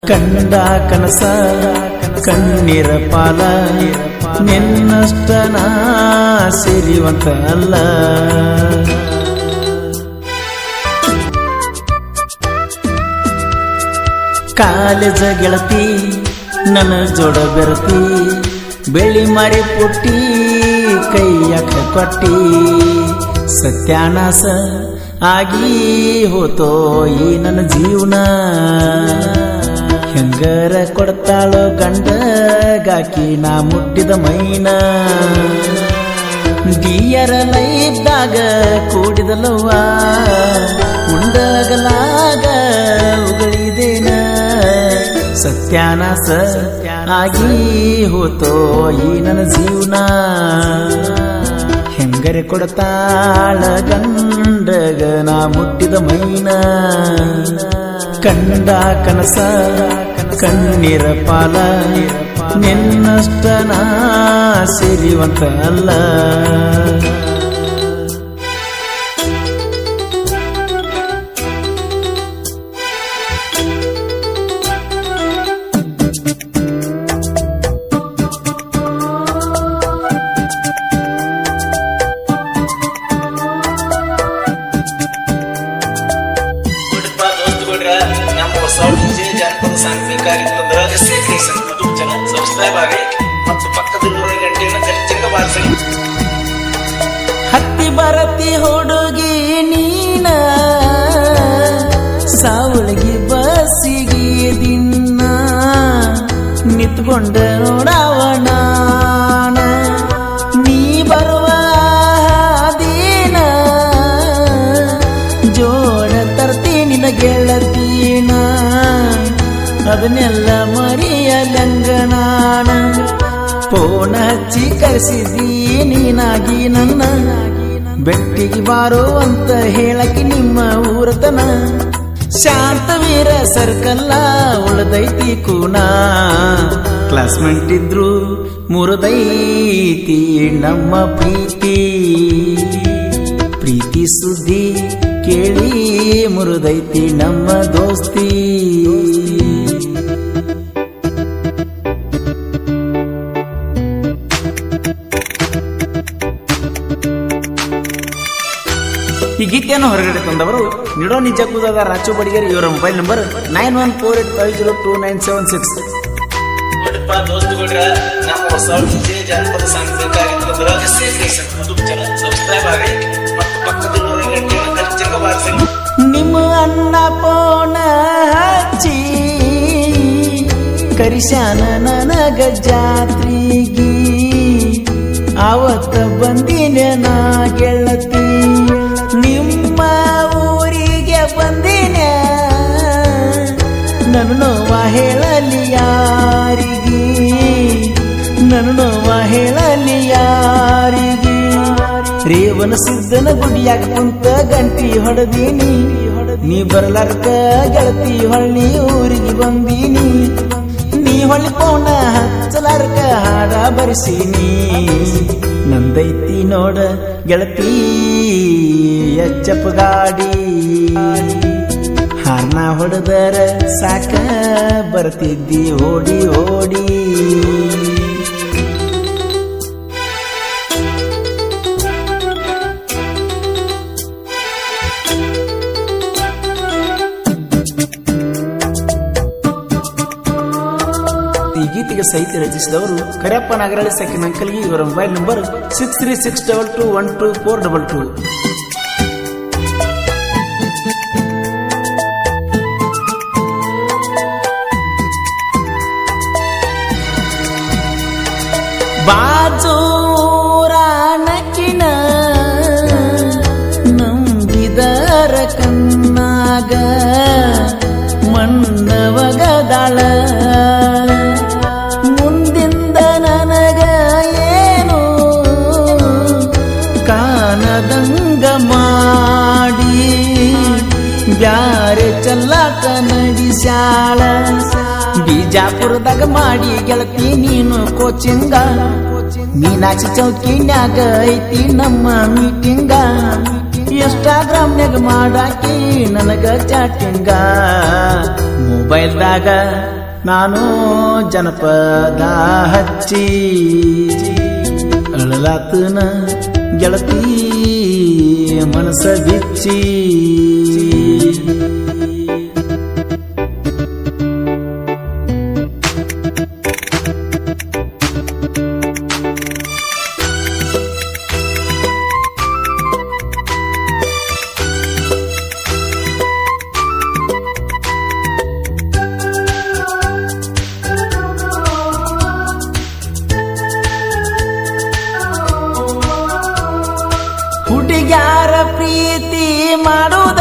ಕಂಡ ಕನಸ ಕಣ್ಣೀರ ಪಾಲ ನಿನ್ನಷ್ಟ ನಾ ಸಿರಿವಂತ ಅಲ್ಲ ಕಾಲೇಜ ಗೆಳತಿ ನನ್ನ ಜೋಡ ಬೆರತಿ ಬೆಳಿ ಮಾರಿ ಪುಟ್ಟಿ ಕೈಯಾಕ ಕೊಟ್ಟಿ ಸತ್ಯಾನಾಸ ಆಗಿ ಹೋತೋ ಈ ನನ್ನ ಜೀವನ ಹೆಂಗರ ಕೊಡ್ತಾಳೋ ಗಂಡಗಾಕಿ ನಾ ಮುಟ್ಟಿದ ಮೈನ ಡಿಯರ ಲೈಫ್ದಾಗ ಕೂಡಿದಲವ್ವ ಉಂಡಗಲಾಗ ಉಗಳಿದೇನ ಸತ್ಯಾನಾಸ ಆಗಿ ಹೋತೋ ಈ ನನ್ನ ಜೀವನ ಹೆಂಗರೆ ಕೊಡ್ತಾಳ ಗಂಡಗ ನಾ ಮುಟ್ಟಿದ ಮೈನ ಕಂಡ ಕನಸ ಕಣ್ಣೀರ ಪಾಲ ನಿನ್ನಷ್ಟ ನಾ ಸಿರಿವಂತ ಅಲ್ಲ ನೋಡ್ರಪ್ಪ ದೋಸ್ತುಗಳ್ರ, ನಮ್ಮ ಹೊಸ ಡಿಜೆ ಜಾನಪದ ಸಾಂಗ್ ಬೇಕಾಗಿತ್ತಂದ್ರ ಯೂಟ್ಯೂಬ್ ಚಾನಲ್ ಸಬ್ಸ್ಕ್ರೈಬ್ ಆಗಿ ಮತ್ತು ಪಕ್ಕದಲ್ಲಿರುವ ಗಂಟೆಯನ್ನು ಖಚಿತ ಬಾರಿಸಿ ಹತ್ತಿ ಬರತಿ ಹುಡುಗಿ ನೀನ ಸಾವಳಿಗೆ ಬಸ್ಸಿಗೆ ದಿನ ನಿತ್ಕೊಂಡ ನೋಡವಣ ನೀ ಬರುವ ದಿನ ಜೋಡ ತರ್ತಿ ನಿನ ಗೆಳತೀನ ಅದನ್ನೆಲ್ಲ ಮರಿಯಲಂಗನಾಣ ಫೋನ್ ಹಚ್ಚಿ ಕರೆಸಿದಿ ನೀನಾಗಿ ನನ್ನ ಬೆಟ್ಟಿಗೆ ಬಾರೋ ಅಂತ ಹೇಳಕ್ಕೆ ನಿಮ್ಮ ಊರತನ ಶಾಂತವೀರ ಸರ್ಕಲ್ಲ ಉಳದೈತಿ ಕೂನ ಕ್ಲಾಸ್ಮೇಟ್ ಇದ್ರು ಮುರಿದೈತಿ ನಮ್ಮ ಪ್ರೀತಿ ಪ್ರೀತಿ ಸುದ್ದಿ ಕೇಳಿ ಮುರಿದೈತಿ ನಮ್ಮ ದೋಸ್ತಿ ಈ ಗೀತೆಯನ್ನು ಹೊರಗಡೆ ತಂದವರು ನಿಡೋ ನಿಜ ಕೂದದ ರಾಚು ಬಡಿಗೇರಿ ಇವರ mobile number nine one four eight five zero two nine seven six ನೋಡ್ರಪ್ಪ ದೋಸ್ತುಗಳ್ರ, ನಮ್ಮ ಹೊಸ ಡಿಜೆ ಜಾನಪದ ಸಾಂಗ್ ಬೇಕಾಗಿತ್ತಂದ್ರ ಯೂಟ್ಯೂಬ್ ಚಾನಲ್ ಸಬ್ಸ್ಕ್ರೈಬ್ ಆಗಿ ಮತ್ತು ಪಕ್ಕದಲ್ಲಿರುವ ಗಂಟೆಯನ್ನು ಖಚಿತ ಬಾರಿಸಿ ನಿಮ್ಮ ಅನ್ನ ಪೋನ ಹಚ್ಚಿ ಕರಿಶಾನ ನನಗ ಜಾತ್ರಿಗಿ ಅವತ್ತ ಬಂದಿನ ನಾ ಗೆಳತಿ ನಿಮ್ಮ ಊರಿಗೆ ಬಂದಿನ ನನ್ನ ನೋವ ಹೇಳಲಿ ಯಾರಿಗೆ ನನ್ನ ನೋವ ಹೇಳಲಿ ಯಾರಿಗೆ ರೇವನ ಸಿದ್ದನ ಗುಡಿಯಾಗ ಕುಂತ ಗಂಟಿ ಹೊಡೆದೀನಿ ನೀ ಬರಲಾರ್ಕ ಗೆಳತಿ ಹೊಳ್ಳಿ ಊರಿಗೆ ಬಂದೀನಿ ನೀ ಹೊಳ್ಳಿ ಪೋಣ ಹಚ್ಚಲಾರ್ಕ ಹಾಡ ಬರಿಸೀನಿ ನಂದೈತಿ ನೋಡ ಗೆಳತಿ ಎಚ್ಚಪ್ಪ ಗಾಡಿ ಹಾರ್ನ ಹೊಡೆದರ ಸಾಕ ಬರ್ತಿದ್ದಿ ಓಡಿ ಓಡಿ ಈ ಗೀತೆಗೆ ಸಾಹಿತ್ಯ ರಚಿಸಿದವರು ಕರಿಯಪ್ಪ ನಾಗರಳ್ಳಿ ಸೆಕೆಂಡ್ ಅಂಕಲ್ಗೆ ಇವರ mobile number six three six double two one two four double two ಬಾಜೂರಾನಕಿನ ನಂಬಿದರ ಕಣ್ಣಾಗ ಮಣ್ಣವಗದಾಳ ಮುಂದಿಂದ ನನಗ ಏನು ಕಾನದಂಗ ಮಾಡಿ ಬ್ಯಾರೆ ಚಲ್ಲಾಟ ನಡೆಸ್ಯಾಳ ಬಿಜಾಪುರದಾಗ ಮಾಡಿ ಗೆಳತಿ ನೀನು ಕೋಚಿಂಗ ಮೀನಾಕ್ಷಿ ಚೌಕಿನ್ಯಾಗ ಐತಿ ನಮ್ಮ ಮೀಟಿಂಗ ಇನ್ಸ್ಟಾಗ್ರಾಮ್ನ್ಯಾಗ ಮಾಡಾಕಿ ನನಗ ಚಾಟಿಂಗ ಮೊಬೈಲ್ದಾಗ ನಾನು ಜನಪದ ಹಚ್ಚಿ ಅಳಲಾತನ ಗೆಳತಿ ಮನಸ ಬಿಚ್ಚಿ ಹುಡುಗ್ಯಾರ ಪ್ರೀತಿ ಮಾಡುವುದ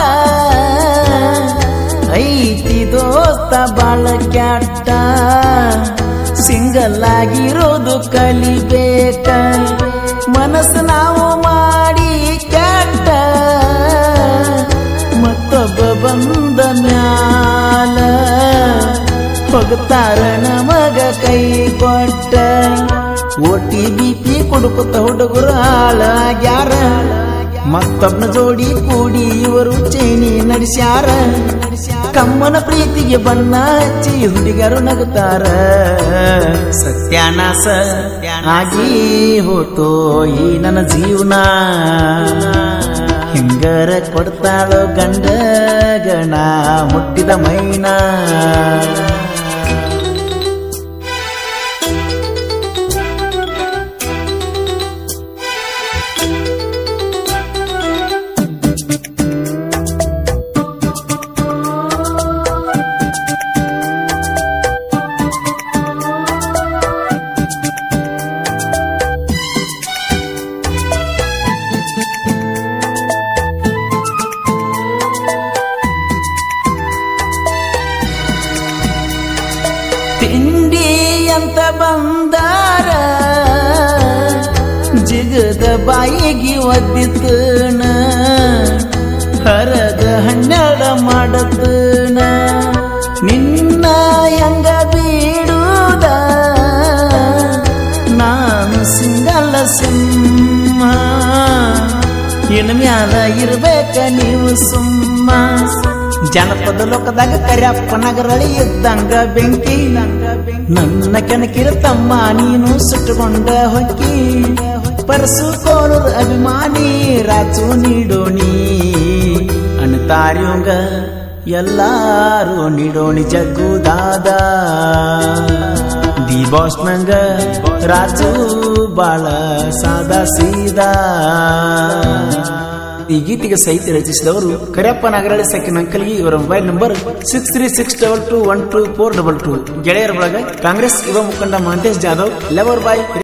ಐತಿ ದೋಸ್ತ ಬಾಳ ಕ್ಯಾಟ ಸಿಂಗಲ್ ಆಗಿರೋದು ಕಲಿಬೇಕ ಮನಸ್ಸು ನಾವು ಮಾಡಿ ಕ್ಯಾಟ ಮತ್ತೊಬ್ಬ ಬಂದ ಮ್ಯಾಲ ಹೋಗ್ತಾರ ನಮಗ ಕೈ ಕೊಟ್ಟ ಓಟಿ ಬಿ ಪಿ ಕುಡುಕುತ್ತ ಹುಡುಗರು ಹಾಳಾಗ್ಯಾರ ಮತ್ತೊಬ್ನ ಜೋಡಿ ಕೂಡಿ ಇವರು ಚೇನಿ ನಡೆಸ್ಯಾರ ಕಮ್ಮನ ಪ್ರೀತಿಗೆ ಬಣ್ಣ ಹಚ್ಚಿ ಹುಡುಗರು ನಗುತ್ತಾರ ಸತ್ಯಾನಾಸ ಆಗಿ ಹೋತೋ ಈ ನನ್ನ ಜೀವನ ಹಿಂಗರ ಕೊಡ್ತಾಳೋ ಗಂಡ ಗಣ ಮುಟ್ಟಿದ ಮೈನಾ ತಿಂಡಿ ಅಂತ ಬಂದಾರ ಜಿಗದ ಬಾಯಿಗೆ ಒದ್ದಿತನ ಹರದ ಹನ್ನೆರಡ ಮಾಡತನ ನಿನ್ನ ಹೆಂಗ ಬೀಡುದ ನಾನು ಸಿಂಗಲ್ಲ ಸಿಂಹ ಇನ್ ಮ್ಯಾಲ ಇರ್ಬೇಕ ನೀವು ಸುಮ್ಮ ಜನಪದ ಲೋಕದಾಗ ಕರ್ಯಪ್ಪ ನಗರಳಿ ಇದ್ದಂಗ ಬೆಂಕಿ ನನ್ನ ಕೆಣಕಿರ ತಮ್ಮ ನೀನು ಸುಟ್ಟುಕೊಂಡ ಹೊಕ್ಕಿ ಪರಸು ಕೋಲೂರ್ ಅಭಿಮಾನಿ ರಾಜು ನೀಡೋಣಿ ಅಣ್ತಾರ್ಯೋಂಗ ಎಲ್ಲಾರು ನೀಡೋಣಿ ಜಗ್ಗುದಾದ ದಿ ಬಾಸ್ ನಂಗ ರಾಜು ಬಾಳ ಸಾದಾ ಸೀದಾ ಈ ಗೀತೆಗೆ ಸಾಹಿತ್ಯ ರಚಿಸಿದವರು ಕರಿಯಪ್ಪ ನಾಗರಳ್ಳಿ ಸೆಕೆಂಡ್ ಅಂಕಲ್ಗೆ ಇವರ mobile number six three six double two one two four double two ಗೆಳೆಯರ ಒಳಗ ಕಾಂಗ್ರೆಸ್ ಯುವ ಮುಖಂಡ ಮಹಂತೇಶ್ ಜಾಧವ್ ಲೆವರ್ ಬಾಯ್